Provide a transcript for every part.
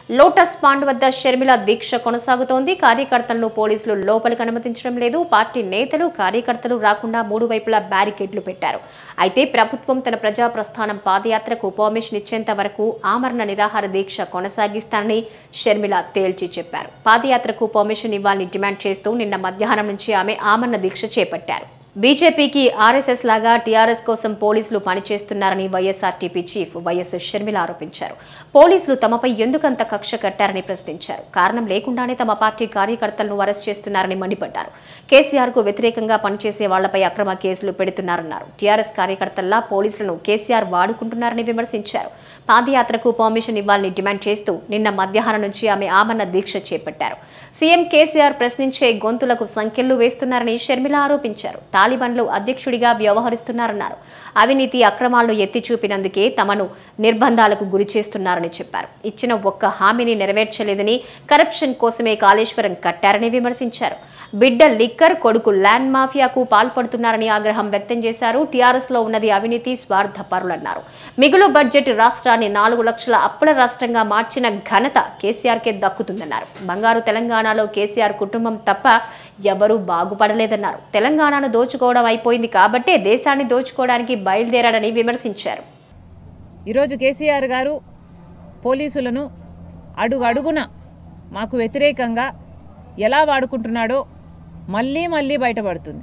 lotus pond వద్ద షర్మిల దీక్ష కొనసాగుతోంది కార్యకర్తలను పోలీసులు లోపలికి అనుమతించడం లేదు పార్టీ నేతలు కార్యకర్తలు రాకుండా మూడు వైపులా బ్యారికేడ్లు పెట్టారు అయితే ప్రభుత్వం తన ప్రజా ప్రస్థానం పాదయాత్రకు పర్మిషన్ ఇచ్చేంత వరకు ఆమరణ నిరాహార దీక్ష కొనసాగిస్తానని షర్మిల తేల్చి చెప్పారు పాదయాత్రకు పర్మిషన్ ఇవ్వాలని డిమాండ్ చేస్తూ నిన్న మధ్యాహ్నం నుంచి ఆమె ఆమరణ దీక్ష చేపట్టారు బీజేపీకి ఆర్ఎస్ఎస్ లాగా టీఆర్ఎస్ కోసం పోలీసులు పనిచేస్తున్నారని వైఎస్ఆర్టీపీ చీఫ్ వైఎస్ షర్మిల ఆరోపించారు పోలీసులు తమపై ఎందుకంత కక్ష కట్టారని ప్రశ్నించారు కారణం లేకుండానే తమ పార్టీ కార్యకర్తలను అరెస్ట్ చేస్తున్నారని మండిపడ్డారు కేసీఆర్ కు వ్యతిరేకంగా పనిచేసే వాళ్లపై అక్రమ కేసులు పెడుతున్నారన్నారు టీఆర్ఎస్ కార్యకర్తల్లా పోలీసులను కేసీఆర్ వాడుకుంటున్నారని విమర్శించారు పాదయాత్రకు పర్మిషన్ ఇవ్వాలని డిమాండ్ చేస్తూ నిన్న మధ్యాహ్నం నుంచి ఆమె ఆమరణ దీక్ష చేపట్టారు సీఎం కేసీఆర్ ప్రశ్నించే గొంతులకు సంఖ్యలు వేస్తున్నారని షర్మిల ఆరోపించారు తాలిబాన్లు అధ్యక్షుడిగా వ్యవహరిస్తున్నారన్నారు అవినీతి అక్రమాలను ఎత్తి చూపినందుకే తమను నిర్బంధాలకు గురి చేస్తున్నారని చెప్పారు ఇచ్చిన ఒక్క హామీని నెరవేర్చలేదని కరప్షన్ కోసమే కాళేశ్వరం కట్టారని విమర్శించారు బిడ్డ లిక్కర్ కొడుకు ల్యాండ్ మాఫియాకు పాల్పడుతున్నారని ఆగ్రహం వ్యక్తం చేశారు టీఆర్ఎస్ లో ఉన్నది అవినీతి స్వార్థపరులన్నారు మిగులు బడ్జెట్ రాష్ట్రాన్ని నాలుగు లక్షల అప్పుల రాష్ట్రంగా మార్చిన ఘనత కేసీఆర్కే దక్కుతుందన్నారు బంగారు తెలంగాణలో కేసీఆర్ కుటుంబం తప్ప ఎవరూ బాగుపడలేదన్నారు తెలంగాణను దోచుకోవడం అయిపోయింది కాబట్టే దేశాన్ని దోచుకోవడానికి బయలుదేరాడని విమర్శించారు ఈరోజు కేసీఆర్ గారు పోలీసులను అడుగు అడుగున మాకు వ్యతిరేకంగా ఎలా వాడుకుంటున్నాడో మళ్ళీ మళ్ళీ బయటపడుతుంది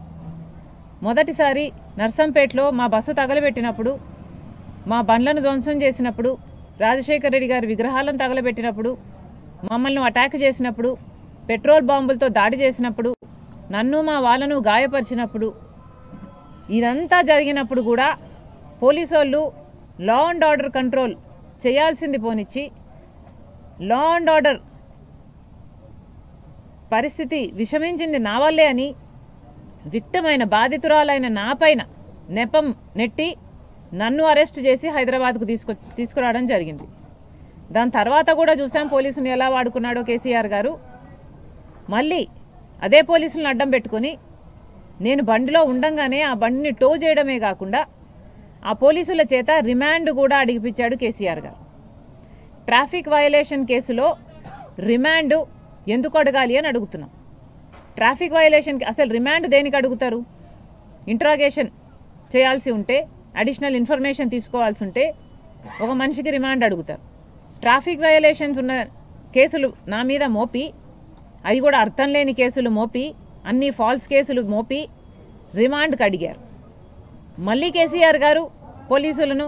మొదటిసారి నర్సంపేటలో మా బస్సు తగలబెట్టినప్పుడు మా బండ్లను ధ్వంసం చేసినప్పుడు రాజశేఖర రెడ్డి గారి విగ్రహాలను తగలబెట్టినప్పుడు మమ్మల్ని అటాక్ చేసినప్పుడు పెట్రోల్ బాంబులతో దాడి చేసినప్పుడు నన్ను మా వాళ్ళను గాయపరిచినప్పుడు ఇదంతా జరిగినప్పుడు కూడా పోలీసు వాళ్ళు లా అండ్ ఆర్డర్ కంట్రోల్ చేయాల్సింది పోనిచ్చి లా అండ్ ఆర్డర్ పరిస్థితి విషమించింది నా వల్లే అని విక్టమైన బాధితురాలైన నాపైన నెపం నెట్టి నన్ను అరెస్ట్ చేసి హైదరాబాద్కు తీసుకొ తీసుకురావడం జరిగింది దాని తర్వాత కూడా చూసాం పోలీసుని ఎలా వాడుకున్నాడో కేసీఆర్ గారు మళ్ళీ అదే పోలీసులను అడ్డం పెట్టుకొని నేను బండిలో ఉండంగానే ఆ బండిని టో చేయడమే కాకుండా ఆ పోలీసుల చేత రిమాండ్ కూడా అడిగిపించాడు కేసీఆర్ గారు ట్రాఫిక్ వయలేషన్ కేసులో రిమాండ్ ఎందుకు అడగాలి అని అడుగుతున్నాం ట్రాఫిక్ వయలేషన్కి అసలు రిమాండ్ దేనికి అడుగుతారు ఇంట్రాగేషన్ చేయాల్సి ఉంటే అడిషనల్ ఇన్ఫర్మేషన్ తీసుకోవాల్సి ఉంటే ఒక మనిషికి రిమాండ్ అడుగుతారు ట్రాఫిక్ వయలేషన్స్ ఉన్న కేసులు నా మీద మోపి అవి కూడా అర్థం లేని కేసులు మోపి అన్ని ఫాల్స్ కేసులు మోపి రిమాండ్కి అడిగారు మళ్ళీ కేసీఆర్ గారు పోలీసులను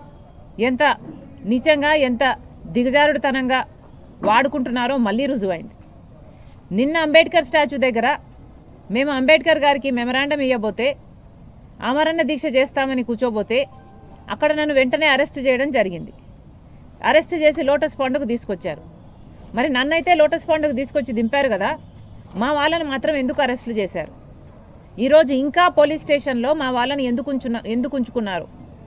ఎంత నీచంగా ఎంత దిగజారుడుతనంగా వాడుకుంటున్నారో మళ్ళీ రుజువైంది నిన్న అంబేద్కర్ స్టాచ్యూ దగ్గర మేము అంబేద్కర్ గారికి మెమరాండం ఇవ్వబోతే ఆమరణ దీక్ష చేస్తామని కూర్చోబోతే అక్కడ నన్ను వెంటనే అరెస్ట్ చేయడం జరిగింది అరెస్ట్ చేసి లోటస్ పండుగ తీసుకొచ్చారు మరి నన్నైతే లోటస్ పండుగ తీసుకొచ్చి దింపారు కదా మా వాళ్ళని మాత్రం ఎందుకు అరెస్టులు చేశారు ఈరోజు ఇంకా పోలీస్ స్టేషన్లో మా వాళ్ళని ఎందుకు ఉంచున్న ఎందుకు ఉంచుకున్నారు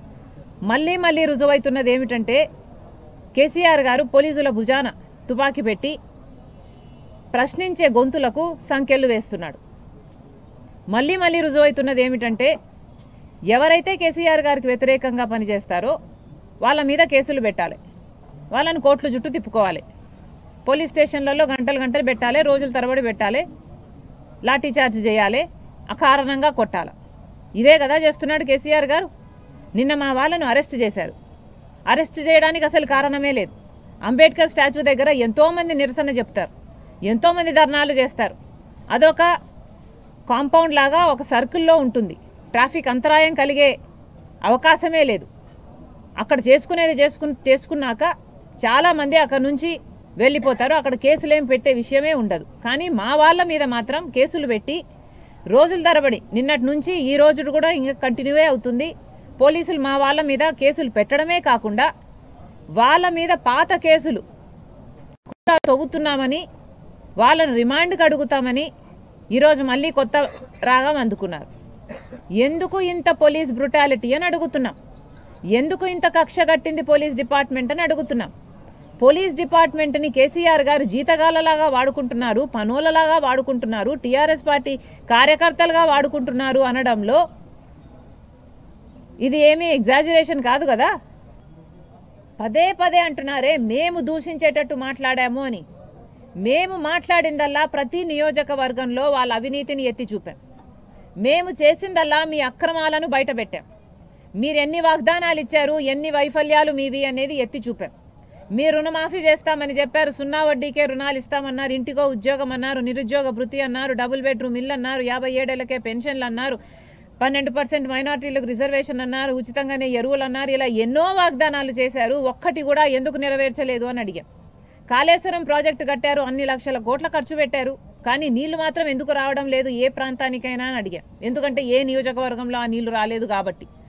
మళ్ళీ మళ్ళీ రుజువవుతున్నది ఏమిటంటే కేసీఆర్ గారు పోలీసుల భుజాన తుపాకీ పెట్టి ప్రశ్నించే గొంతులకు సంఖ్యలు వేస్తున్నాడు మళ్ళీ మళ్ళీ రుజువవుతున్నది ఏమిటంటే ఎవరైతే కేసీఆర్ గారికి వ్యతిరేకంగా పనిచేస్తారో వాళ్ళ మీద కేసులు పెట్టాలి వాళ్ళని కోర్టులు జుట్టు తిప్పుకోవాలి పోలీస్ స్టేషన్లలో గంటలు గంటలు పెట్టాలి రోజుల తరబడి పెట్టాలి లాఠీ చార్జ్ చేయాలి అకారణంగా కొట్టాలి ఇదే కదా చేస్తున్నాడు కేసీఆర్ గారు నిన్న మా వాళ్ళను అరెస్ట్ చేశారు అరెస్ట్ చేయడానికి అసలు కారణమే లేదు అంబేద్కర్ స్టాచ్యూ దగ్గర ఎంతోమంది నిరసన చెప్తారు ఎంతోమంది ధర్నాలు చేస్తారు అదొక కాంపౌండ్ లాగా ఒక సర్కిల్లో ఉంటుంది ట్రాఫిక్ అంతరాయం కలిగే అవకాశమే లేదు అక్కడ చేసుకునేది చేసుకు చేసుకున్నాక చాలామంది అక్కడ నుంచి వెళ్ళిపోతారు అక్కడ కేసులు ఏం పెట్టే విషయమే ఉండదు కానీ మా వాళ్ళ మీద మాత్రం కేసులు పెట్టి రోజుల తరబడి నిన్నటి నుంచి ఈ రోజు కూడా ఇంకా కంటిన్యూవే అవుతుంది పోలీసులు మా వాళ్ళ మీద కేసులు పెట్టడమే కాకుండా వాళ్ళ మీద పాత కేసులు కూడా తవ్వుతున్నామని వాళ్ళను రిమాండ్కి అడుగుతామని ఈరోజు మళ్ళీ కొత్త రాగం అందుకున్నారు ఎందుకు ఇంత పోలీస్ బ్రుటాలిటీ అని అడుగుతున్నాం ఎందుకు ఇంత కక్ష కట్టింది పోలీస్ డిపార్ట్మెంట్ అని అడుగుతున్నాం పోలీస్ డిపార్ట్మెంట్ని కేసీఆర్ గారు జీతగాళ్ళలాగా వాడుకుంటున్నారు పనులలాగా వాడుకుంటున్నారు టీఆర్ఎస్ పార్టీ కార్యకర్తలుగా వాడుకుంటున్నారు అనడంలో ఇది ఏమీ ఎగ్జాజరేషన్ కాదు కదా పదే పదే అంటున్నారే మేము దూషించేటట్టు మాట్లాడాము అని మేము మాట్లాడిందల్లా ప్రతి నియోజకవర్గంలో వాళ్ళ అవినీతిని ఎత్తి చూపాం మేము చేసిందల్లా మీ అక్రమాలను బయటపెట్టాం మీరు ఎన్ని వాగ్దానాలు ఇచ్చారు ఎన్ని వైఫల్యాలు మీవి అనేది ఎత్తి చూపాం మీ రుణమాఫీ చేస్తామని చెప్పారు సున్నా వడ్డీకే రుణాలు ఇస్తామన్నారు ఇంటికో ఉద్యోగం అన్నారు నిరుద్యోగ భృతి అన్నారు డబుల్ బెడ్రూమ్ ఇల్లు అన్నారు యాభై ఏడేళ్లకే పెన్షన్లు అన్నారు పన్నెండు పర్సెంట్ మైనార్టీలకు రిజర్వేషన్ అన్నారు ఉచితంగానే ఎరువులు అన్నారు ఇలా ఎన్నో వాగ్దానాలు చేశారు ఒక్కటి కూడా ఎందుకు నెరవేర్చలేదు అని అడిగాం కాళేశ్వరం ప్రాజెక్టు కట్టారు అన్ని లక్షల కోట్ల ఖర్చు పెట్టారు కానీ నీళ్లు మాత్రం ఎందుకు రావడం లేదు ఏ ప్రాంతానికైనా అని అడిగాం ఎందుకంటే ఏ నియోజకవర్గంలో ఆ నీళ్లు రాలేదు కాబట్టి